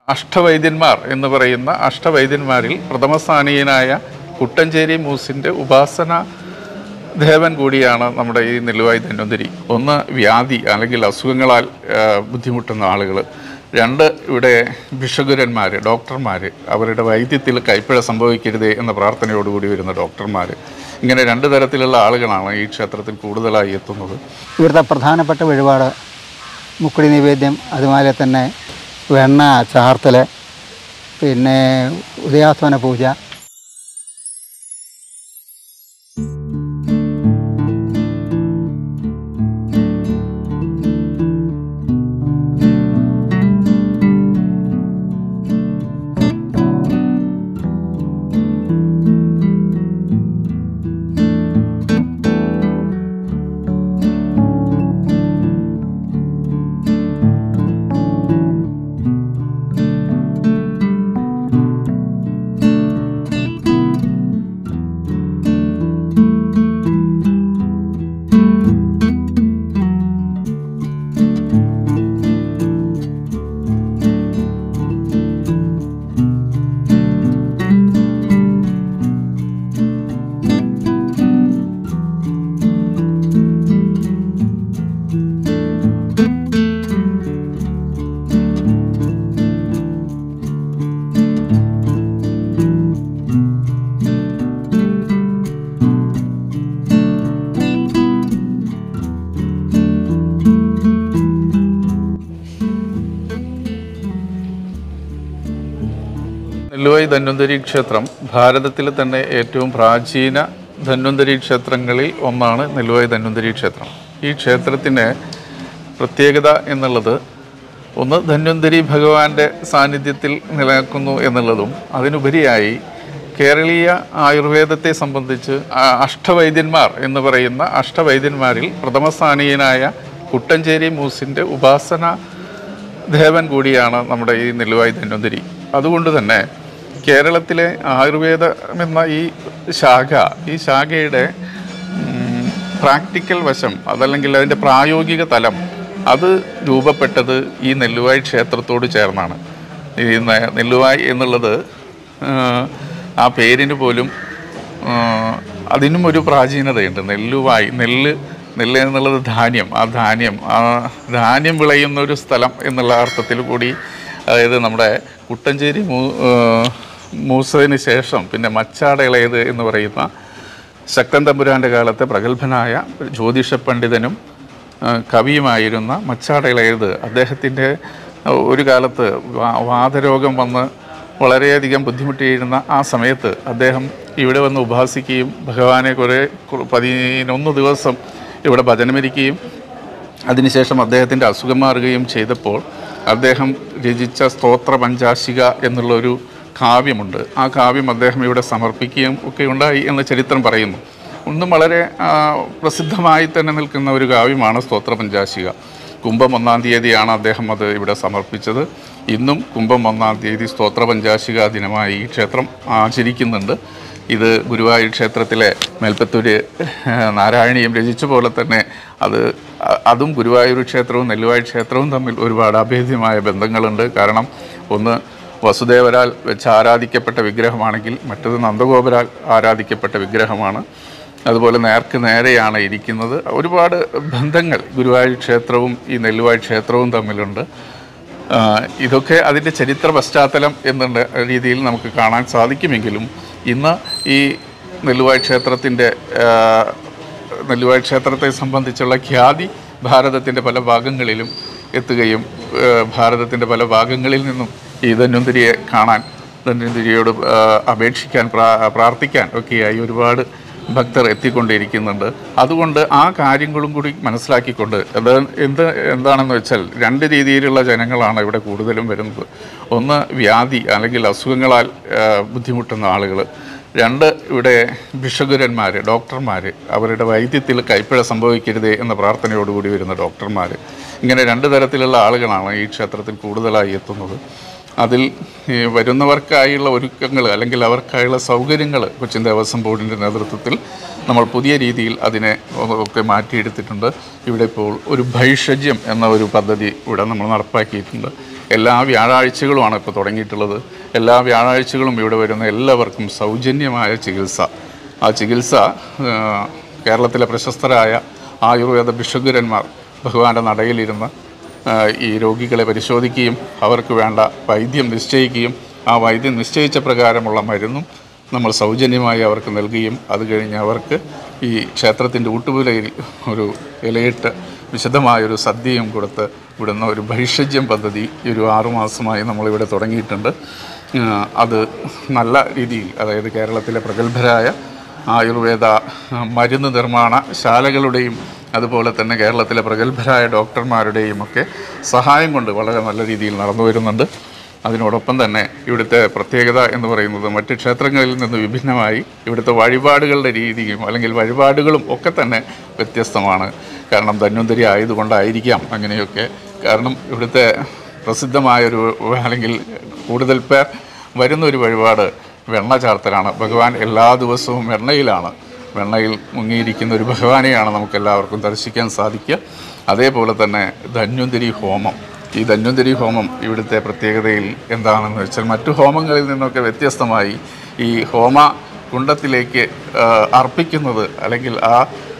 അഷ്ടവൈദ്യന്മാർ എന്ന് പറയുന്ന അഷ്ടവൈദ്യന്മാരിൽ പ്രഥമസ്ഥാനീയനായ കുട്ടഞ്ചേരി മൂസിൻ്റെ ഉപാസന ദേവൻ കൂടിയാണ് നമ്മുടെ ഈ നെല്ലുവായി ധന്വന്തരി ഒന്ന് വ്യാധി അല്ലെങ്കിൽ അസുഖങ്ങളാൽ ആ, ബുദ്ധിമുട്ടുന്ന ആളുകൾ രണ്ട് ഇവിടെ ഭിഷഗുരന്മാർ ഡോക്ടർമാർ അവരുടെ വൈദ്യത്തിൽ കൈപ്പിഴ സംഭവിക്കരുതേ എന്ന പ്രാർത്ഥനയോടുകൂടി വരുന്ന ഡോക്ടർമാർ ഇങ്ങനെ രണ്ട് തരത്തിലുള്ള ആളുകളാണ് ഈ ക്ഷേത്രത്തിൽ കൂടുതലായി എത്തുന്നത് ഇവിടുത്തെ പ്രധാനപ്പെട്ട വഴിപാട് മുക്കുടി നിവേദ്യം അതുപോലെ തന്നെ വെണ്ണ ചാർത്തൽ പിന്നെ ഉദയാസ്വന പൂജ നെല്ലുവായി ധന്വന്തരി ക്ഷേത്രം ഭാരതത്തിലെ തന്നെ ഏറ്റവും പ്രാചീന ധന്വന്തരി ക്ഷേത്രങ്ങളിൽ ഒന്നാണ് നെല്ലുവായി ധന്വന്തരി ക്ഷേത്രം ഈ ക്ഷേത്രത്തിൻ്റെ പ്രത്യേകത എന്നുള്ളത് ഒന്ന് ധന്വന്തരി ഭഗവാന്റെ സാന്നിധ്യത്തിൽ നിലനിൽക്കുന്നു എന്നുള്ളതും അതിനുപരിയായി കേരളീയ ആയുർവേദത്തെ സംബന്ധിച്ച് ആ അഷ്ടവൈദ്യന്മാർ എന്ന് പറയുന്ന അഷ്ടവൈദ്യന്മാരിൽ പ്രഥമസ്ഥാനീയനായ കുട്ടഞ്ചേരി മൂസിൻ്റെ ഉപാസന ദേവൻ കൂടിയാണ് നമ്മുടെ ഈ നെല്ലുവായി ധന്വന്തരി അതുകൊണ്ട് തന്നെ കേരളത്തിലെ ആയുർവേദം എന്ന ഈ ശാഖ ഈ ശാഖയുടെ ഉം, പ്രാക്ടിക്കൽ വശം അതല്ലെങ്കിൽ അതിൻ്റെ പ്രായോഗിക തലം അത് രൂപപ്പെട്ടത് ഈ നെല്ലുവായി ക്ഷേത്രത്തോട് ചേർന്നാണ് ഈ നെ- നെല്ലുവായി എന്നുള്ളത് ആ, ആ പേരിന് പോലും ആ, അതിനും ഒരു പ്രാചീനതയുണ്ട് നെല്ലുവായി നെല്ല് നെല്ല് എന്നുള്ളത് ധാന്യം ആ ധാന്യം ആ ധാന്യം വിളയുന്ന ഒരു സ്ഥലം എന്നുള്ള അർത്ഥത്തിൽ കൂടി അതായത് നമ്മുടെ കുട്ടഞ്ചേരി മൂ ആ, മൂസതിന് ശേഷം പിന്നെ മച്ചാട് ഇളയത് എന്ന് പറയുന്ന ശക്തൻ തമ്പുരാൻ്റെ കാലത്തെ പ്രഗത്ഭനായ ജ്യോതിഷ പണ്ഡിതനും ആ, കവിയുമായിരുന്ന മച്ചാട് ഇളയത് അദ്ദേഹത്തിൻ്റെ ഒരു കാലത്ത് വാ- വാതരോഗം വന്ന് വളരെയധികം ബുദ്ധിമുട്ടിയിരുന്ന ആ സമയത്ത് അദ്ദേഹം ഇവിടെ വന്ന് ഉപാസിക്കുകയും ഭഗവാനെ കുറേ കു- പതിനൊന്ന് ദിവസം ഇവിടെ ഭജനമിരിക്കുകയും അതിനുശേഷം അദ്ദേഹത്തിൻ്റെ അസുഖം മാറുകയും ചെയ്തപ്പോൾ അദ്ദേഹം രചിച്ച സ്തോത്ര പഞ്ചാശിക എന്നുള്ളൊരു കാവ്യമുണ്ട് ആ കാവ്യം അദ്ദേഹം ഇവിടെ സമർപ്പിക്കുകയും ഒക്കെ ഉണ്ടായി എന്ന് ചരിത്രം പറയുന്നു ഒന്നും വളരെ ആ, പ്രസിദ്ധമായി തന്നെ നിൽക്കുന്ന ഒരു കാവ്യമാണ് സ്തോത്ര പഞ്ചാശിക കുംഭം ഒന്നാം തീയതിയാണ് അദ്ദേഹം അത് ഇവിടെ സമർപ്പിച്ചത് ഇന്നും കുംഭം ഒന്നാം തീയതി സ്തോത്ര പഞ്ചാശിക ദിനമായി ഈ ക്ഷേത്രം ആചരിക്കുന്നുണ്ട് ഇത് ഗുരുവായൂർ ക്ഷേത്രത്തിലെ മേൽപ്പത്തൂര് നാരായണീയം രചിച്ച പോലെ തന്നെ അത് അ- അതും ഗുരുവായൂർ ക്ഷേത്രവും നെല്ലുവായൂർ ക്ഷേത്രവും തമ്മിൽ ഒരുപാട് അഭേദ്യമായ ബന്ധങ്ങളുണ്ട് കാരണം ഒന്ന് വസുദേവരാൽ വെച്ച് ആരാധിക്കപ്പെട്ട വിഗ്രഹമാണെങ്കിൽ മറ്റത് നന്ദഗോപരാൽ ആരാധിക്കപ്പെട്ട വിഗ്രഹമാണ് അതുപോലെ നേർക്ക് നേരെയാണ് ഇരിക്കുന്നത് ഒരുപാട് ബന്ധങ്ങൾ ഗുരുവായൂർ ക്ഷേത്രവും ഈ നെല്ലുവായൂർ ക്ഷേത്രവും തമ്മിലുണ്ട് ആ, ഇതൊക്കെ അതിൻ്റെ ചരിത്ര പശ്ചാത്തലം എന്നുള്ള രീതിയിൽ നമുക്ക് കാണാൻ സാധിക്കുമെങ്കിലും ഇന്ന് ഈ നെല്ലുവായ് ക്ഷേത്രത്തിൻ്റെ നെല്ലുവായ് ക്ഷേത്രത്തെ സംബന്ധിച്ചുള്ള ഖ്യാതി ഭാരതത്തിൻ്റെ പല ഭാഗങ്ങളിലും എത്തുകയും ഭാരതത്തിൻ്റെ പല ഭാഗങ്ങളിൽ നിന്നും ഈ ധന്വന്തിരിയെ കാണാൻ ധന്വന്തിരിയോട് ആ, അപേക്ഷിക്കാൻ പ്രാ പ്രാർത്ഥിക്കാൻ ഒക്കെയായി ഒരുപാട് ഭക്തർ എത്തിക്കൊണ്ടിരിക്കുന്നുണ്ട് അതുകൊണ്ട് ആ കാര്യങ്ങളും കൂടി മനസ്സിലാക്കിക്കൊണ്ട് അത് എന്ത് എന്താണെന്ന് വെച്ചാൽ രണ്ട് രീതിയിലുള്ള ജനങ്ങളാണ് ഇവിടെ കൂടുതലും വരുന്നത് ഒന്ന് വ്യാധി അല്ലെങ്കിൽ അസുഖങ്ങളാൽ ആ, ബുദ്ധിമുട്ടുന്ന ആളുകൾ രണ്ട് ഇവിടെ ഭിഷഗുരന്മാർ ഡോക്ടർമാർ അവരുടെ വൈദ്യത്തിൽ കൈപ്പിഴ സംഭവിക്കരുതേ എന്ന പ്രാർത്ഥനയോടുകൂടി വരുന്ന ഡോക്ടർമാർ ഇങ്ങനെ രണ്ട് തരത്തിലുള്ള ആളുകളാണ് ഈ ക്ഷേത്രത്തിൽ കൂടുതലായി എത്തുന്നത് അതിൽ ഈ വരുന്നവർക്കായുള്ള ഒരുക്കങ്ങൾ അല്ലെങ്കിൽ അവർക്കായുള്ള സൗകര്യങ്ങൾ കൊച്ചിൻ ദേവസ്വം ബോർഡിൻ്റെ നേതൃത്വത്തിൽ നമ്മൾ പുതിയ രീതിയിൽ അതിനെ ഒക്കെ മാറ്റിയെടുത്തിട്ടുണ്ട് ഇവിടെ ഇപ്പോൾ ഒരു ഭൈഷജ്യം എന്ന ഒരു പദ്ധതി ഇവിടെ നമ്മൾ നടപ്പാക്കിയിട്ടുണ്ട് എല്ലാ വ്യാഴാഴ്ചകളുമാണ് ഇപ്പോൾ തുടങ്ങിയിട്ടുള്ളത് എല്ലാ വ്യാഴാഴ്ചകളും ഇവിടെ വരുന്ന എല്ലാവർക്കും സൗജന്യമായ ചികിത്സ ആ ചികിത്സ ആ, കേരളത്തിലെ പ്രശസ്തരായ ആയുർവേദ ഭിഷഗുരന്മാർ ഭഗവാന്റെ നടയിലിരുന്ന് ആ, ഈ രോഗികളെ പരിശോധിക്കുകയും അവർക്ക് വേണ്ട വൈദ്യം നിശ്ചയിക്കുകയും ആ വൈദ്യം നിശ്ചയിച്ച പ്രകാരമുള്ള മരുന്നും നമ്മൾ സൗജന്യമായി അവർക്ക് നൽകുകയും അത് കഴിഞ്ഞ് അവർക്ക് ഈ ക്ഷേത്രത്തിൻ്റെ ഊട്ടുപുലയിൽ ഒരു ഇലയിട്ട് വിശദമായൊരു സദ്യയും കൊടുത്ത് ഇവിടുന്ന് ഒരു ഭൈഷജ്യം പദ്ധതി ഈ ഒരു ആറുമാസമായി നമ്മളിവിടെ തുടങ്ങിയിട്ടുണ്ട് ആ, അത് നല്ല രീതിയിൽ അതായത് കേരളത്തിലെ പ്രഗത്ഭരായ ആയുർവേദ ആ, മരുന്ന് നിർമ്മാണ ശാലകളുടെയും അതുപോലെ തന്നെ കേരളത്തിലെ പ്രഗത്ഭരായ ഡോക്ടർമാരുടെയും ഒക്കെ സഹായം കൊണ്ട് വളരെ നല്ല രീതിയിൽ നടന്നു വരുന്നുണ്ട് അതിനോടൊപ്പം തന്നെ ഇവിടുത്തെ പ്രത്യേകത എന്ന് പറയുന്നത് മറ്റ് ക്ഷേത്രങ്ങളിൽ നിന്ന് വിഭിന്നമായി ഇവിടുത്തെ വഴിപാടുകളുടെ രീതിയും അല്ലെങ്കിൽ വഴിപാടുകളും ഒക്കെ തന്നെ വ്യത്യസ്തമാണ് കാരണം ധന്വന്തരി ആയതുകൊണ്ടായിരിക്കാം അങ്ങനെയൊക്കെ കാരണം ഇവിടുത്തെ പ്രസിദ്ധമായൊരു അല്ലെങ്കിൽ കൂടുതൽ പേർ വരുന്നൊരു വഴിപാട് വെണ്ണ ചാർത്തലാണ് ഭഗവാൻ എല്ലാ ദിവസവും വെണ്ണയിലാണ് വെണ്ണയിൽ മുങ്ങിയിരിക്കുന്ന ഒരു ഭഗവാനെയാണ് നമുക്ക് എല്ലാവർക്കും ദർശിക്കാൻ സാധിക്കുക അതേപോലെ തന്നെ ധന്വന്തരി ഹോമം ഈ ധന്വന്തരി ഹോമം ഇവിടുത്തെ പ്രത്യേകതയിൽ എന്താണെന്ന് വെച്ചാൽ മറ്റു ഹോമങ്ങളിൽ നിന്നൊക്കെ വ്യത്യസ്തമായി ഈ ഹോമ കുണ്ടത്തിലേക്ക് ആ, അർപ്പിക്കുന്നത് അല്ലെങ്കിൽ ആ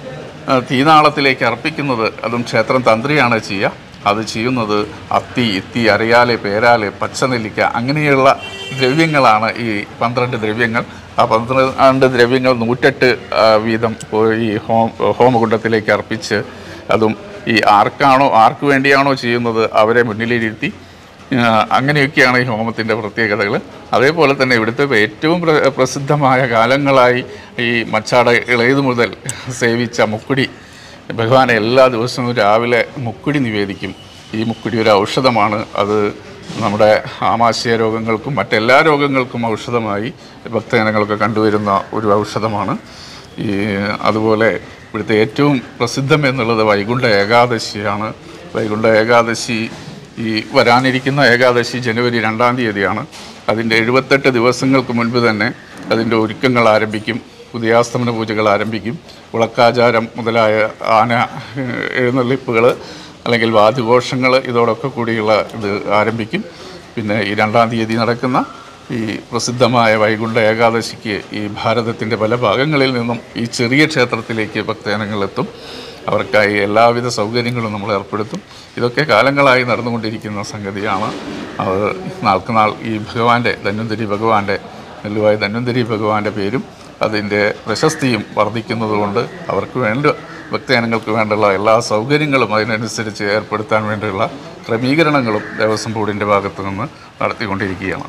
ആ, തീനാളത്തിലേക്ക് അർപ്പിക്കുന്നത് അതും ക്ഷേത്രം തന്ത്രിയാണ് ചെയ്യുക അത് ചെയ്യുന്നത് അത്തി ഇത്തി അരയാല് പേരാല് പച്ചനെല്ലിക്ക അങ്ങനെയുള്ള ദ്രവ്യങ്ങളാണ് ഈ പന്ത്രണ്ട് ദ്രവ്യങ്ങൾ ആ പന്ത്രണ്ട് ദ്രവ്യങ്ങൾ നൂറ്റെട്ട് ആ, വീതം ഈ ഹോം ഹോമകുണ്ടത്തിലേക്ക് അർപ്പിച്ച് അതും ഈ ആർക്കാണോ ആർക്ക് വേണ്ടിയാണോ ചെയ്യുന്നത് അവരെ മുന്നിലിരുത്തി ആ, അങ്ങനെയൊക്കെയാണ് ഈ ഹോമത്തിൻ്റെ പ്രത്യേകതകൾ അതേപോലെ തന്നെ ഇവിടുത്തെ ഏറ്റവും പ്ര- പ്രസിദ്ധമായ കാലങ്ങളായി ഈ മച്ചാട് ഇളയത് മുതൽ സേവിച്ച മുക്കുടി ഭഗവാനെ എല്ലാ ദിവസവും രാവിലെ മുക്കുടി നിവേദിക്കും ഈ മുക്കുടി ഒരു ഔഷധമാണ് അത് നമ്മുടെ ആമാശയ രോഗങ്ങൾക്കും മറ്റെല്ലാ രോഗങ്ങൾക്കും ഔഷധമായി ഭക്തജനങ്ങളൊക്കെ കണ്ടുവരുന്ന ഒരു ഔഷധമാണ് ഈ അതുപോലെ ഇവിടുത്തെ ഏറ്റവും പ്രസിദ്ധം എന്നുള്ളത് വൈകുണ്ഠ ഏകാദശിയാണ് വൈകുണ്ഠ ഏകാദശി ഈ വരാനിരിക്കുന്ന ഏകാദശി ജനുവരി രണ്ടാം തീയതിയാണ് അതിൻ്റെ എഴുപത്തെട്ട് ദിവസങ്ങൾക്ക് മുൻപ് തന്നെ അതിൻ്റെ ഒരുക്കങ്ങൾ ആരംഭിക്കും ഉദയാസ്തമന പൂജകൾ ആരംഭിക്കും വിളക്കാചാരം മുതലായ ആന ഏഹ്, എഴുന്നള്ളിപ്പുകൾ അല്ലെങ്കിൽ വാദ്യഘോഷങ്ങൾ ഇതോടൊക്കെ കൂടിയുള്ള ഇത് ആരംഭിക്കും പിന്നെ ഈ രണ്ടാം തീയതി നടക്കുന്ന ഈ പ്രസിദ്ധമായ വൈകുണ്ഠ ഏകാദശിക്ക് ഈ ഭാരതത്തിൻ്റെ പല ഭാഗങ്ങളിൽ നിന്നും ഈ ചെറിയ ക്ഷേത്രത്തിലേക്ക് ഭക്തജനങ്ങളെത്തും അവർക്കായി എല്ലാവിധ സൗകര്യങ്ങളും നമ്മൾ ഏർപ്പെടുത്തും ഇതൊക്കെ കാലങ്ങളായി നടന്നുകൊണ്ടിരിക്കുന്ന സംഗതിയാണ് അത് നാൾക്കുനാൾ ഈ ഭഗവാന്റെ ധന്വന്തരി ഭഗവാന്റെ നെല്ലുവായ ധന്വന്തരി ഭഗവാന്റെ പേരും അതിൻ്റെ പ്രശസ്തിയും വർദ്ധിക്കുന്നതുകൊണ്ട് അവർക്ക് വേണ്ട ഭക്തജനങ്ങൾക്ക് വേണ്ടുള്ള എല്ലാ സൗകര്യങ്ങളും അതിനനുസരിച്ച് ഏർപ്പെടുത്താൻ വേണ്ടിയുള്ള ക്രമീകരണങ്ങളും ദേവസ്വം ബോർഡിൻ്റെ ഭാഗത്തു നിന്ന് നടത്തിക്കൊണ്ടിരിക്കുകയാണ്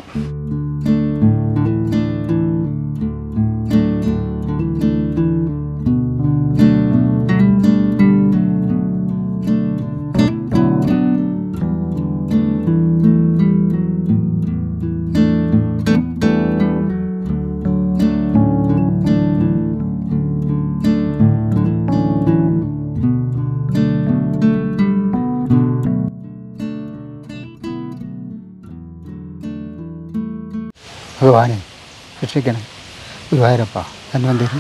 ഭഗവാനെ രക്ഷിക്കണം ഗുരുവായൂരപ്പ ധന്വന്തരി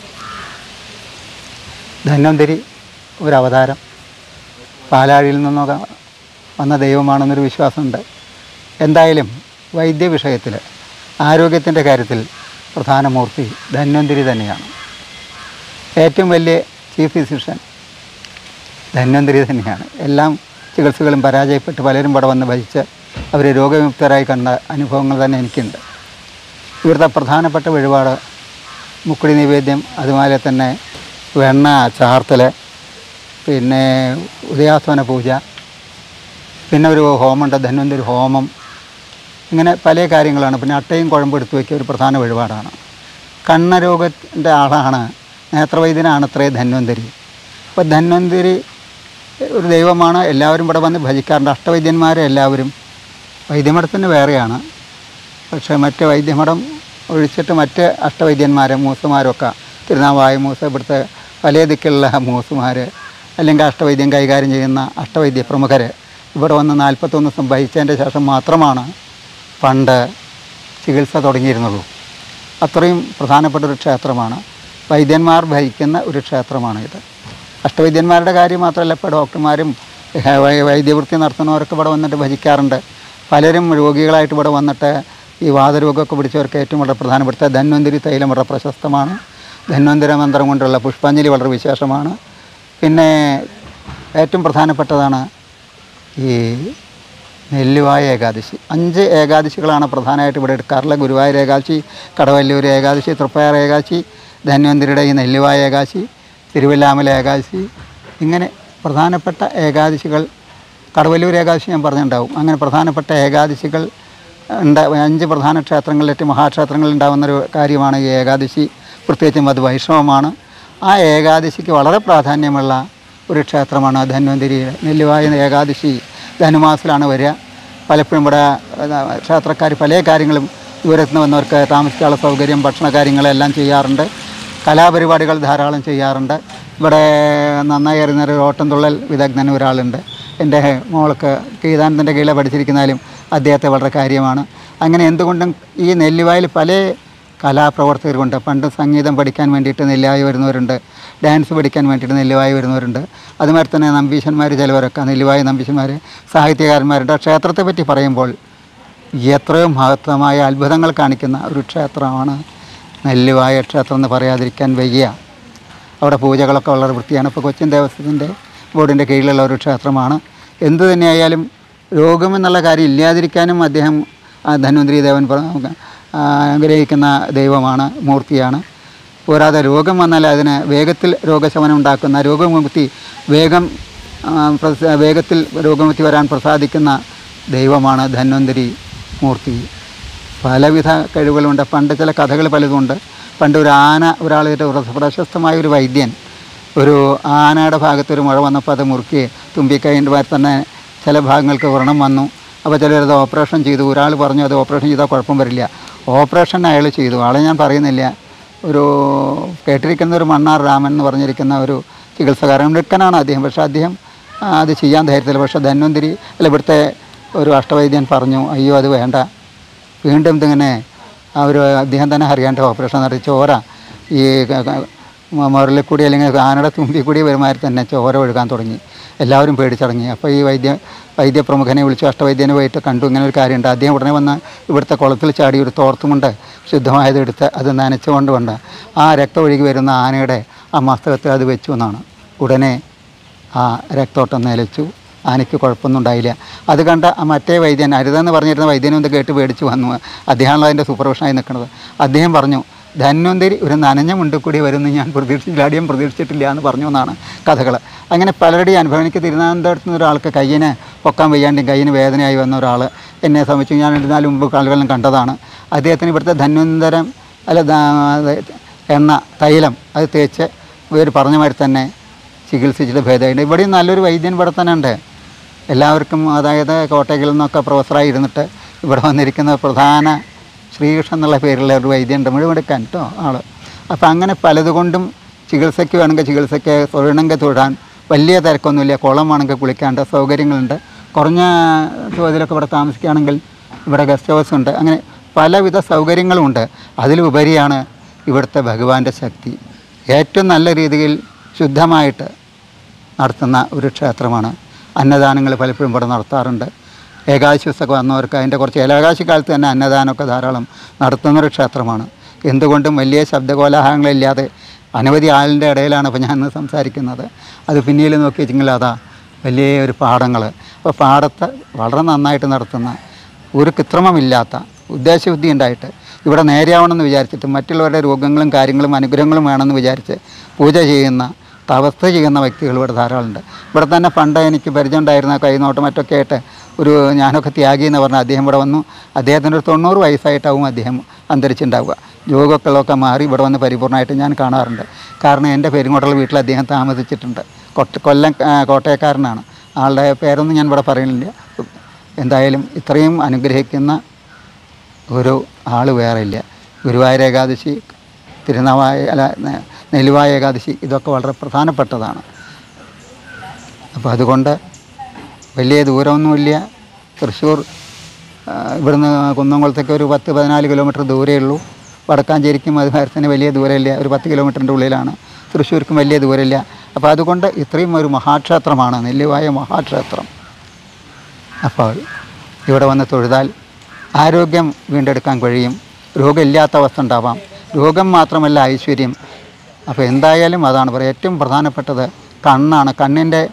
ധന്വന്തരി ഒരു അവതാരം പാലാഴിയിൽ നിന്നൊക്കെ വന്ന ദൈവമാണെന്നൊരു വിശ്വാസമുണ്ട് എന്തായാലും വൈദ്യ വിഷയത്തിൽ ആരോഗ്യത്തിൻ്റെ കാര്യത്തിൽ പ്രധാന മൂർത്തി ധന്വന്തരി തന്നെയാണ് ഏറ്റവും വലിയ ചീഫ് ഫിസിഷ്യൻ ധന്വന്തരി തന്നെയാണ് എല്ലാം ചികിത്സകളും പരാജയപ്പെട്ട് പലരും ഇവിടെ വന്ന് ഭരിച്ച് അവർ രോഗവിമുക്തരായി കണ്ട അനുഭവങ്ങൾ തന്നെ എനിക്കുണ്ട് ഇവിടുത്തെ പ്രധാനപ്പെട്ട വഴിപാട് മുക്കുടി നിവേദ്യം അതുപോലെ തന്നെ വെണ്ണ ചാർത്തൽ പിന്നെ ഉദയാസ്തമന പൂജ പിന്നെ ഒരു ഹോമമുണ്ട് ധന്വന്തരി ഹോമം ഇങ്ങനെ പല കാര്യങ്ങളാണ് പിന്നെ അട്ടയും കുഴമ്പ് എടുത്തു വയ്ക്കുക ഒരു പ്രധാന വഴിപാടാണ് കണ്ണരോഗത്തിൻ്റെ ആളാണ് നേത്രവൈദ്യനാണ് അത്രേ ധന്വന്തരി അപ്പോൾ ധന്വന്തരി ഒരു ദൈവമാണ് എല്ലാവരും ഇവിടെ വന്ന് ഭജിക്കാറുണ്ട് അഷ്ടവൈദ്യന്മാരെ എല്ലാവരും വൈദ്യമഠത്തിന് വേറെയാണ് പക്ഷേ മറ്റ് വൈദ്യമഠം ഒഴിച്ചിട്ട് മറ്റ് അഷ്ടവൈദ്യന്മാർ മൂസുമാരൊക്കെ തിരുനാവായ മൂസ ഇവിടുത്തെ പല ദിക്കുള്ള മൂസുമാർ അല്ലെങ്കിൽ അഷ്ടവൈദ്യം കൈകാര്യം ചെയ്യുന്ന അഷ്ടവൈദ്യ പ്രമുഖർ ഇവിടെ വന്ന് നാൽപ്പത്തൊന്ന് ദിവസം ഭരിച്ചതിൻ്റെ ശേഷം മാത്രമാണ് പണ്ട് ചികിത്സ തുടങ്ങിയിരുന്നുള്ളൂ അത്രയും പ്രധാനപ്പെട്ട ഒരു ക്ഷേത്രമാണ് വൈദ്യന്മാർ ഭരിക്കുന്ന ഒരു ക്ഷേത്രമാണ് ഇത് അഷ്ടവൈദ്യന്മാരുടെ കാര്യം മാത്രമല്ല ഇപ്പോൾ ഡോക്ടർമാരും ഏഹ്, വൈ- വൈദ്യവൃത്തി നടത്തുന്നവരൊക്കെ ഇവിടെ വന്നിട്ട് ഭജിക്കാറുണ്ട് പലരും രോഗികളായിട്ട് ഇവിടെ വന്നിട്ട് ഈ വാതരോഗമൊക്കെ പിടിച്ചവർക്ക് ഏറ്റവും വളരെ പ്രധാനപ്പെട്ട ധന്വന്തിരി തൈലം വളരെ പ്രശസ്തമാണ് ധന്വന്തര മന്ത്രം കൊണ്ടുള്ള പുഷ്പാഞ്ജലി വളരെ വിശേഷമാണ് പിന്നെ ഏറ്റവും പ്രധാനപ്പെട്ടതാണ് ഈ നെല്ലുവായ ഏകാദശി അഞ്ച് ഏകാദശികളാണ് പ്രധാനമായിട്ട് ഇവിടെ എടുക്കാറുള്ളത് ഗുരുവായൂർ ഏകാദശി കടവല്ലൂർ ഏകാദശി തൃപ്പയാർ ഏകാദശി ധന്വന്തിരിയുടെ ഈ നെല്ലുവായ ഏകാദശി തിരുവല്ലാമല ഏകാദശി ഇങ്ങനെ പ്രധാനപ്പെട്ട ഏകാദശികൾ കടവല്ലൂർ ഏകാദശി ഞാൻ പറഞ്ഞിട്ടുണ്ടാവും അങ്ങനെ പ്രധാനപ്പെട്ട ഏകാദശികൾ ഉണ്ട് അഞ്ച് പ്രധാന ക്ഷേത്രങ്ങളിൽ ഏറ്റവും മഹാക്ഷേത്രങ്ങളിൽ ഉണ്ടാകുന്നൊരു കാര്യമാണ് ഈ ഏകാദശി പ്രത്യേകിച്ചും അത് വൈഷ്ണവമാണ് ആ ഏകാദശിക്ക് വളരെ പ്രാധാന്യമുള്ള ഒരു ക്ഷേത്രമാണ് ധന്വന്തിരിയുടെ നെല്ലുവായ ഏകാദശി ധനുമാസത്തിലാണ് വരിക പലപ്പോഴും ഇവിടെ ക്ഷേത്രക്കാർ പല കാര്യങ്ങളും ദൂരത്ത് നിന്ന് വന്നവർക്ക് താമസിക്കാനുള്ള സൗകര്യം ഭക്ഷണ കാര്യങ്ങളെല്ലാം ചെയ്യാറുണ്ട് കലാപരിപാടികൾ ധാരാളം ചെയ്യാറുണ്ട് ഇവിടെ നന്നായി അറിയുന്ന ഒരു ഓട്ടംതുള്ളൽ വിദഗ്ധൻ ഒരാളുണ്ട് എൻ്റെ മോൾക്ക് ഗീതാനന്ദൻ്റെ കീഴിൽ പഠിച്ചിരിക്കുന്നാലും അദ്ദേഹത്തെ വളരെ കാര്യമാണ് അങ്ങനെ എന്തുകൊണ്ടും ഈ നെല്ലുവായിൽ പല കലാപ്രവർത്തകരുണ്ട് പണ്ട് സംഗീതം പഠിക്കാൻ വേണ്ടിയിട്ട് നെല്ലുവായി വരുന്നവരുണ്ട് ഡാൻസ് പഠിക്കാൻ വേണ്ടിയിട്ട് നെല്ലുവായി വരുന്നവരുണ്ട് അതുമാതിരി തന്നെ നമ്പീശന്മാർ ചിലവരൊക്കെ നെല്ലുവായി നമ്പീശന്മാർ സാഹിത്യകാരന്മാരുണ്ട് ക്ഷേത്രത്തെ പറ്റി പറയുമ്പോൾ എത്രയോ മഹത്വമായ അത്ഭുതങ്ങൾ കാണിക്കുന്ന ഒരു ക്ഷേത്രമാണ് നെല്ലുവായ ക്ഷേത്രം എന്ന് പറയാതിരിക്കാൻ വയ്യ അവിടെ പൂജകളൊക്കെ വളരെ വൃത്തിയാണ് ഇപ്പോൾ കൊച്ചിൻ ദേവസ്വത്തിൻ്റെ ബോർഡിൻ്റെ കീഴിലുള്ള ഒരു ക്ഷേത്രമാണ് എന്തു തന്നെയായാലും രോഗമെന്നുള്ള കാര്യം ഇല്ലാതിരിക്കാനും അദ്ദേഹം ആ, ധന്വന്തരി ദേവൻ പ്ര- ആ, അനുഗ്രഹിക്കുന്ന ദൈവമാണ് മൂർത്തിയാണ് പോരാതെ രോഗം വന്നാൽ അതിന് വേഗത്തിൽ രോഗശമനം ഉണ്ടാക്കുന്ന രോഗമുക്തി വേഗം ആ, പ്രസ- വേഗത്തിൽ രോഗമുക്തി വരാൻ പ്രസാദിക്കുന്ന ദൈവമാണ് ധന്വന്തരി മൂർത്തി പലവിധ കഴിവുകളുണ്ട് പണ്ട് ചില കഥകൾ പലതുമുണ്ട് പണ്ട് ഒരു ആന ഒരാളായിട്ട് പ്രശ- പ്രശസ്തമായ ഒരു വൈദ്യൻ ഒരു ആനയുടെ ഭാഗത്ത് ഒരു മുഴ വന്നപ്പോൾ അത് മുറുക്കി തുമ്പിക്കൈൻ്റെ മാതിരി തന്നെ ചില ഭാഗങ്ങൾക്ക് വ്രണം വന്നു അപ്പോൾ ചിലരത് ഓപ്പറേഷൻ ചെയ്തു ഒരാൾ പറഞ്ഞു അത് ഓപ്പറേഷൻ ചെയ്താൽ കുഴപ്പം വരില്ല ഓപ്പറേഷൻ അയാൾ ചെയ്തു ആളെ ഞാൻ പറയുന്നില്ല ഒരു കേട്ടിരിക്കുന്ന ഒരു മണ്ണാർ രാമൻ എന്ന് പറഞ്ഞിരിക്കുന്ന ഒരു ചികിത്സകാരൻ മിടുക്കനാണ് അദ്ദേഹം പക്ഷേ അദ്ദേഹം ആ, അത് ചെയ്യാൻ ധൈര്യത്തില്ല പക്ഷേ ധന്വന്തിരി അല്ല ഇവിടുത്തെ ഒരു അഷ്ടവൈദ്യൻ പറഞ്ഞു അയ്യോ അത് വേണ്ട വീണ്ടും ഇതിങ്ങനെ ആ ഒരു അദ്ദേഹം തന്നെ അറിയാണ്ട് ഓപ്പറേഷൻ നടത്തി ചോര ഈ ക- ക- മ- മുരളിൽ കൂടി അല്ലെങ്കിൽ ആനയുടെ തുമ്പി കൂടി വരുമാതിരി തന്നെ ചോര ഒഴുകാൻ തുടങ്ങി എല്ലാവരും പേടിച്ചടങ്ങി അപ്പോൾ ഈ വൈദ്യ വൈദ്യപ്രമുഖനെ വിളിച്ചു അഷ്ടവൈദ്യനെ പോയിട്ട് കണ്ടു ഇങ്ങനെ ഒരു കാര്യമുണ്ട് അദ്ദേഹം ഉടനെ വന്ന് ഇവിടുത്തെ കുളത്തിൽ ചാടി ഒരു തോർത്തുമുണ്ട് ശുദ്ധമായത് എടുത്ത് അത് നനച്ചുകൊണ്ട് കൊണ്ട് ആ രക്തം ഒഴുകി വരുന്ന ആനയുടെ ആ മസ്തകത്തിൽ അത് വെച്ചു എന്നാണ് ഉടനെ ആ രക്തോട്ടം നിലച്ചു ആനയ്ക്ക് കുഴപ്പമൊന്നും ഉണ്ടായില്ല അത് കണ്ട ആ മറ്റേ വൈദ്യൻ അരുതെന്ന് പറഞ്ഞിരുന്ന വൈദ്യനും ഇത് കേട്ട് പേടിച്ച് വന്നു അദ്ദേഹമാണല്ലോ അതിൻ്റെ സൂപ്പർവിഷനായി നിൽക്കുന്നത് അദ്ദേഹം പറഞ്ഞു ധന്വന്തരി ഒരു നനഞ്ഞ മുണ്ടിൽ കൂടി വരുമെന്ന് ഞാൻ പ്രതീക്ഷിച്ചില്ല ആദ്യം പ്രതീക്ഷിച്ചിട്ടില്ല എന്ന് പറഞ്ഞു എന്നാണ് കഥകൾ അങ്ങനെ പലരുടെയും അനുഭവം എനിക്ക് തിരുവനന്തപുരത്ത് നിന്ന് ഒരാൾക്ക് കയ്യിന് പൊക്കാൻ വയ്യാണ്ടും കയ്യിന് വേദനയായി വന്ന ഒരാൾ എന്നെ സംബന്ധിച്ച് ഞാൻ ഇരുന്നാലും മുമ്പ് കളികളും കണ്ടതാണ് അദ്ദേഹത്തിന് ഇവിടുത്തെ ധന്വന്തരം അല്ല ദാ- എണ്ണ തൈലം അത് തേച്ച് ഇവർ പറഞ്ഞ മാതിരി തന്നെ ചികിത്സിച്ചിട്ട് ഭേദമായിട്ട് ഇവിടെയും നല്ലൊരു വൈദ്യൻ ഇവിടെ തന്നെ ഉണ്ട് എല്ലാവർക്കും അതായത് കോട്ടയ്ക്കിൽ നിന്നൊക്കെ പ്രൊഫസറായി ഇരുന്നിട്ട് ഇവിടെ വന്നിരിക്കുന്ന പ്രധാന ശ്രീകൃഷ്ണൻ എന്നുള്ള പേരുള്ള ഒരു വൈദ്യനുണ്ട് മുഴുവെടുക്കാൻ കേട്ടോ ആൾ അപ്പോൾ അങ്ങനെ പലതുകൊണ്ടും ചികിത്സയ്ക്ക് വേണമെങ്കിൽ ചികിത്സയ്ക്ക് തൊഴിലെങ്കിൽ തൊഴാൻ വലിയ തിരക്കൊന്നുമില്ല കുളം വേണമെങ്കിൽ കുളിക്കാണ്ട് സൗകര്യങ്ങളുണ്ട് കുറഞ്ഞ തോതിലൊക്കെ ഇവിടെ താമസിക്കുകയാണെങ്കിൽ ഇവിടെ ഗസ്റ്റ് ഹൗസ് ഉണ്ട് അങ്ങനെ പലവിധ സൗകര്യങ്ങളുമുണ്ട് അതിലുപരിയാണ് ഇവിടുത്തെ ഭഗവാന്റെ ശക്തി ഏറ്റവും നല്ല രീതിയിൽ ശുദ്ധമായിട്ട് നടത്തുന്ന ഒരു ക്ഷേത്രമാണ് അന്നദാനങ്ങൾ പലപ്പോഴും ഇവിടെ നടത്താറുണ്ട് ഏകാദശി ദിവസമൊക്കെ വന്നവർക്ക് അതിൻ്റെ കുറച്ച് ഏകാദശി കാലത്ത് തന്നെ അന്നദാനമൊക്കെ ധാരാളം നടത്തുന്നൊരു ക്ഷേത്രമാണ് എന്തുകൊണ്ടും വലിയ ശബ്ദകോലാഹലങ്ങളില്ലാതെ അനവധി ആളിൻ്റെ ഇടയിലാണ് ഇപ്പോൾ ഞാൻ ഇന്ന് സംസാരിക്കുന്നത് അത് പിന്നിൽ നോക്കി വെച്ചെങ്കിൽ അതാ വലിയ ഒരു പാടങ്ങൾ അപ്പോൾ പാടത്ത് വളരെ നന്നായിട്ട് നടത്തുന്ന ഒരു കൃത്രിമമില്ലാത്ത ഉദ്ദേശബുദ്ധി ഉണ്ടായിട്ട് ഇവിടെ നേരെയാവണമെന്ന് വിചാരിച്ചിട്ട് മറ്റുള്ളവരുടെ രോഗങ്ങളും കാര്യങ്ങളും അനുഗ്രഹങ്ങളും വേണമെന്ന് വിചാരിച്ച് പൂജ ചെയ്യുന്ന തപസ് ചെയ്യുന്ന വ്യക്തികൾ ഇവിടെ ധാരാളമുണ്ട് ഇവിടെ തന്നെ പണ്ട് എനിക്ക് പരിചയം ഉണ്ടായിരുന്ന കൈനോട്ടം മറ്റൊക്കെ ആയിട്ട് ഒരു ഞാനൊക്കെ ത്യാഗി എന്ന് പറഞ്ഞ അദ്ദേഹം ഇവിടെ വന്നു അദ്ദേഹത്തിൻ്റെ ഒരു തൊണ്ണൂറ് വയസ്സായിട്ടാവും അദ്ദേഹം അന്തരിച്ചുണ്ടാവുക രോഗങ്ങളൊക്കെ മാറി ഇവിടെ വന്ന് പരിപൂർണ്ണമായിട്ട് ഞാൻ കാണാറുണ്ട് കാരണം എൻ്റെ പെരുങ്ങോട്ടുള്ള വീട്ടിൽ അദ്ദേഹം താമസിച്ചിട്ടുണ്ട് കൊട്ട കൊല്ലം ആ, കോട്ടയക്കാരനാണ് ആളുടെ പേരൊന്നും ഞാൻ ഇവിടെ പറയുന്നില്ല എന്തായാലും ഇത്രയും അനുഗ്രഹിക്കുന്ന ഒരു ആൾ വേറെ ഇല്ല ഗുരുവായൂർ ഏകാദശി തിരുനാവായ അല്ല നെ- നെല്ലുവായ ഏകാദശി ഇതൊക്കെ വളരെ പ്രധാനപ്പെട്ടതാണ് അപ്പോൾ അതുകൊണ്ട് വലിയ ദൂരമൊന്നുമില്ല തൃശ്ശൂർ ആ, ഇവിടുന്ന് കുന്നംകുളത്തേക്ക് ഒരു പത്ത് പതിനാല് കിലോമീറ്റർ ദൂരേ ഉള്ളൂ വടക്കാഞ്ചേരിക്കും അതുമാതിരി തന്നെ വലിയ ദൂരമില്ല ഒരു പത്ത് കിലോമീറ്ററിൻ്റെ ഉള്ളിലാണ് തൃശ്ശൂർക്കും വലിയ ദൂരമില്ല അപ്പോൾ അതുകൊണ്ട് ഇത്രയും ഒരു മഹാക്ഷേത്രമാണ് നെല്ലുവായ മഹാക്ഷേത്രം അപ്പോൾ ഇവിടെ വന്ന് തൊഴുതാൽ ആരോഗ്യം വീണ്ടെടുക്കാൻ കഴിയും രോഗമില്ലാത്ത അവസ്ഥ ഉണ്ടാവാം രോഗം മാത്രമല്ല ഐശ്വര്യം അപ്പോൾ എന്തായാലും അതാണ് പറയുക ഏറ്റവും പ്രധാനപ്പെട്ടത് കണ്ണാണ് കണ്ണിൻ്റെ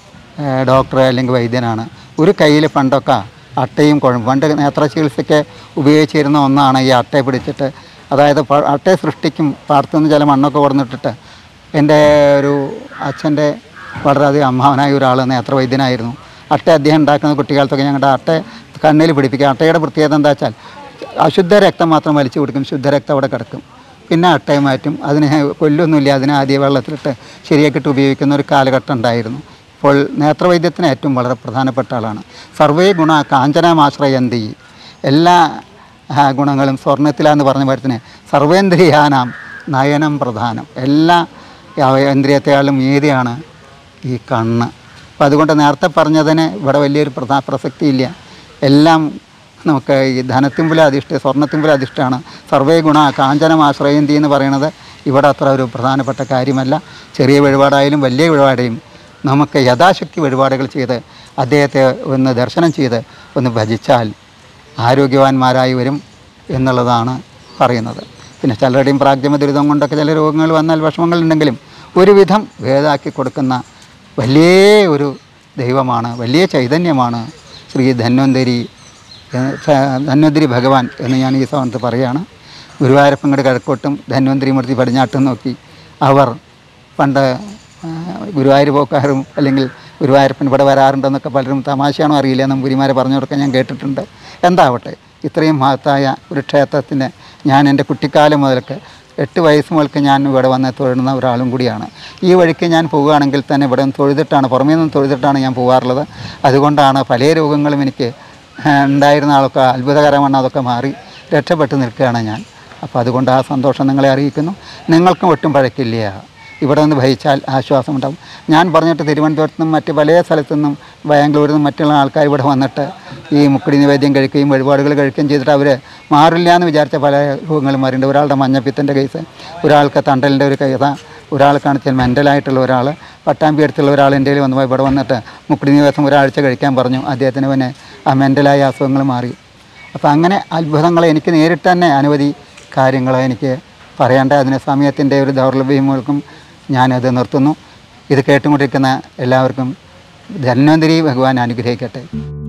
ഏഹ് ഡോക്ടർ അല്ലെങ്കിൽ വൈദ്യനാണ് ഒരു കയ്യിൽ പണ്ടൊക്കെ അട്ടയും കുഴമ്പ് പണ്ട് നേത്ര ചികിത്സയ്ക്ക് ഉപയോഗിച്ചിരുന്ന ഒന്നാണ് ഈ അട്ടയെ പിടിച്ചിട്ട് അതായത് പ- അട്ടയെ സൃഷ്ടിക്കും പാടത്തുനിന്ന് ചില മണ്ണൊക്കെ കൊടുന്നിട്ടിട്ട് എൻ്റെ ഒരു അച്ഛൻ്റെ വളരെയധികം അമ്മാവനായ ഒരാൾ നേത്ര വൈദ്യനായിരുന്നു അട്ട അദ്ദേഹം ഉണ്ടാക്കുന്ന കുട്ടിക്കാലത്തൊക്കെ ഞങ്ങളുടെ അട്ട കണ്ണിൽ പിടിപ്പിക്കുക അട്ടയുടെ പ്രത്യേകത എന്താ വെച്ചാൽ അശുദ്ധ രക്തം മാത്രം വലിച്ചു കൊടുക്കും ശുദ്ധരക്തം അവിടെ കിടക്കും പിന്നെ അട്ടയെ മാറ്റും അതിനെ കൊല്ലൊന്നുമില്ല അതിനെ ആദ്യ വെള്ളത്തിലിട്ട് ശരിയാക്കിയിട്ട് ഉപയോഗിക്കുന്ന ഒരു കാലഘട്ടം ഉണ്ടായിരുന്നു ഇപ്പോൾ നേത്രവൈദ്യത്തിന് ഏറ്റവും വളരെ പ്രധാനപ്പെട്ട ആളാണ് സർവേ ഗുണ കാഞ്ചനാമാശ്രയന്തി എല്ലാ ആ, ഗുണങ്ങളും സ്വർണ്ണത്തിലാന്ന് പറഞ്ഞ കാര്യത്തിന് സർവേന്ദ്രിയാനാം നയനം പ്രധാനം എല്ലാ ഇന്ദ്രിയത്തെക്കാളും മീതിയാണ് ഈ കണ്ണ് അപ്പം അതുകൊണ്ട് നേരത്തെ പറഞ്ഞതിന് ഇവിടെ വലിയൊരു പ്രധാ പ്രസക്തിയില്ല എല്ലാം നമുക്ക് ഈ ധനത്തിമ്പുല അധിഷ്ഠ സ്വർണ്ണത്തിമ്പുല അധിഷ്ഠാണ് സർവേ ഗുണ കാഞ്ചനം ആശ്രയന്തി എന്ന് പറയുന്നത് ഇവിടെ അത്ര ഒരു പ്രധാനപ്പെട്ട കാര്യമല്ല ചെറിയ വഴിപാടായാലും വലിയ വഴിപാടെയും നമുക്ക് യഥാശക്തി വഴിപാടുകൾ ചെയ്ത് അദ്ദേഹത്തെ ഒന്ന് ദർശനം ചെയ്ത് ഒന്ന് ഭജിച്ചാൽ ആരോഗ്യവാന്മാരായി വരും എന്നുള്ളതാണ് പറയുന്നത് പിന്നെ ചിലരുടെയും പ്രാഗ്യമ ദുരിതം കൊണ്ടൊക്കെ ചില രോഗങ്ങൾ വന്നാൽ വിഷമങ്ങളുണ്ടെങ്കിലും ഒരുവിധം ഭേദാക്കി കൊടുക്കുന്ന വലിയ ഒരു ദൈവമാണ് വലിയ ചൈതന്യമാണ് ശ്രീ ധന്വന്തരി ഏഹ് സ- ധന്വന്തരി ഭഗവാൻ എന്ന് ഞാൻ ഈ സമയത്ത് പറയുകയാണ് ഗുരുവായൂരപ്പങ്ങട് കിഴക്കോട്ടും ധന്വന്തരി മൂർത്തി പടിഞ്ഞാട്ടും നോക്കി അവർ പണ്ട് ആ, ഗുരുവായൂർ പോക്കാരും അല്ലെങ്കിൽ ഗുരുവായൂരപ്പൻ ഇവിടെ വരാറുണ്ടെന്നൊക്കെ പലരും തമാശയാണോ അറിയില്ല നമ്പൂരിമാരെ പറഞ്ഞു കൊടുക്കാൻ ഞാൻ കേട്ടിട്ടുണ്ട് എന്താവട്ടെ ഇത്രയും മഹത്തായ ഒരു ക്ഷേത്രത്തിന് ഞാൻ എൻ്റെ കുട്ടിക്കാലം മുതൽക്ക് എട്ട് വയസ്സ് മുതൽക്ക് ഞാൻ ഇവിടെ വന്ന് തൊഴുന്ന ഒരാളും കൂടിയാണ് ഈ വഴിക്ക് ഞാൻ പോവുകയാണെങ്കിൽ തന്നെ ഇവിടെ നിന്ന് തൊഴുതിട്ടാണ് പുറമേ നിന്ന് തൊഴുതിട്ടാണ് ഞാൻ പോകാറുള്ളത് അതുകൊണ്ടാണ് പല രോഗങ്ങളും എനിക്ക് ആ, ഉണ്ടായിരുന്ന ആളൊക്കെ അത്ഭുതകരമാണ് അതൊക്കെ മാറി രക്ഷപ്പെട്ട് നിൽക്കുകയാണ് ഞാൻ അപ്പോൾ അതുകൊണ്ട് ആ സന്തോഷം നിങ്ങളെ അറിയിക്കുന്നു നിങ്ങൾക്കും ഒട്ടും പഴക്കില്ല ഇവിടെ നിന്ന് ഭയിച്ചാൽ ആശ്വാസമുണ്ടാകും ഞാൻ പറഞ്ഞിട്ട് തിരുവനന്തപുരത്ത് നിന്നും മറ്റ് പല സ്ഥലത്തു നിന്നും ബാംഗ്ലൂരിൽ നിന്നും മറ്റുള്ള ആൾക്കാർ ഇവിടെ വന്നിട്ട് ഈ മുക്കടി നിവേദ്യം കഴിക്കുകയും വഴിപാടുകൾ കഴിക്കുകയും ചെയ്തിട്ട് അവർ മാറില്ല എന്ന് വിചാരിച്ച പല രോഗങ്ങളും മാറിയിട്ടുണ്ട് ഒരാളുടെ മഞ്ഞപ്പിത്തൻ്റെ കേസ് ഒരാൾക്ക് തണ്ടലിൻ്റെ ഒരു കഥ ഒരാൾക്കാണ് മെൻ്റലായിട്ടുള്ള ഒരാൾ പട്ടാമ്പി അടുത്തുള്ള ഒരാൾ എൻ്റെ കയ്യിൽ വന്നു ഇവിടെ വന്നിട്ട് മുക്കടി നിവേശം ഒരാഴ്ച കഴിക്കാൻ പറഞ്ഞു അദ്ദേഹത്തിന് പിന്നെ ആ മെൻ്റലായ അസുഖങ്ങൾ മാറി അപ്പോൾ അങ്ങനെ അത്ഭുതങ്ങൾ എനിക്ക് നേരിട്ട് തന്നെ അനവധി കാര്യങ്ങൾ എനിക്ക് പറയേണ്ട അതിന് സമയത്തിൻ്റെ ഒരു ദൗർലഭ്യം മൂലം ഞാനത് നിർത്തുന്നു ഇത് കേട്ടുകൊണ്ടിരിക്കുന്ന എല്ലാവർക്കും ധന്വന്തരി ഭഗവാൻ അനുഗ്രഹിക്കട്ടെ